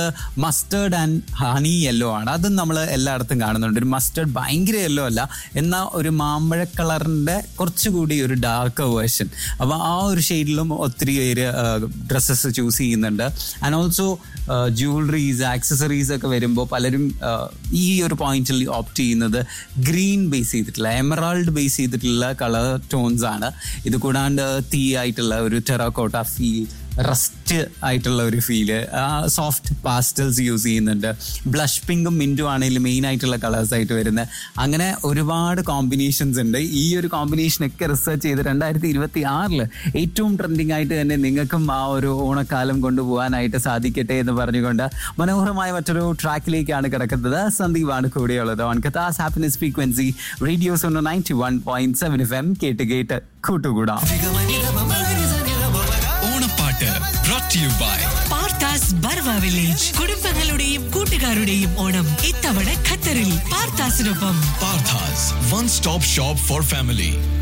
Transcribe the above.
mustard and honey yellow ആണ് അതും നമ്മൾ എല്ലായിടത്തും കാണുന്നുണ്ട് ഒരു മസ്റ്റേർഡ് ഭയങ്കര യെല്ലോ അല്ല എന്നാൽ ഒരു മാമ്പഴ കളറിന്റെ കുറച്ചുകൂടി ഒരു ഡാർക്ക് വേർഷൻ അപ്പോൾ ആ ഒരു ഷെയ്ഡിലും ഒത്തിരി പേര് ഡ്രസ്സസ് ചൂസ് ചെയ്യുന്നുണ്ട് ആൻഡ് ഓൾസോ ജ്വല്ലറീസ് ആക്സസറീസ് ഒക്കെ വരുമ്പോൾ പലരും ആ, ഈ ഒരു പോയിന്റിൽ ഓപ്റ്റ് ചെയ്യുന്നത് ഗ്രീൻ ബേസ് ചെയ്തിട്ടുള്ള എമറാൾഡ് ബേസ് ചെയ്തിട്ടുള്ള കളർ ടോൺസ് ആണ് ഇത് കൂടാണ്ട് തീ ആയിട്ടുള്ള ഒരു ടെറാക്കോട്ട ഫീൽ റസ്റ്റ് ആയിട്ടുള്ള ഒരു ഫീല് സോഫ്റ്റ് പാസ്റ്റൽസ് യൂസ് ചെയ്യുന്നുണ്ട് ബ്ലഷ് പിങ്കും മിൻറ്റും ആണെങ്കിലും മെയിൻ ആയിട്ടുള്ള കളേഴ്സ് ആയിട്ട് വരുന്നത് അങ്ങനെ ഒരുപാട് കോമ്പിനേഷൻസ് ഉണ്ട് ഈ ഒരു കോമ്പിനേഷൻ ഒക്കെ റിസർച്ച് ചെയ്ത് രണ്ടായിരത്തി ഇരുപത്തി ആറില് ഏറ്റവും ട്രെൻഡിങ് ആയിട്ട് തന്നെ നിങ്ങൾക്കും ആ ഒരു ഓണക്കാലം കൊണ്ടുപോകാനായിട്ട് സാധിക്കട്ടെ എന്ന് പറഞ്ഞുകൊണ്ട് മനോഹരമായ മറ്റൊരു ട്രാക്കിലേക്കാണ് കിടക്കുന്നത് സന്ദീപാണ് കൂടെയുള്ളത് on Qatar's happiness frequency radio's ninety one point seven F M കേട്ട് കേട്ട് കൂട്ടുകൂടാം ഓണപ്പാട്ട് brought to you by Parthas Barwa village കുടുംബങ്ങളുടെയും കൂട്ടുകാരുടെയും ഓണം ഇത്തവണ ഖത്തറിൽ പാർത്താസിനൊപ്പം Parthas one stop shop for family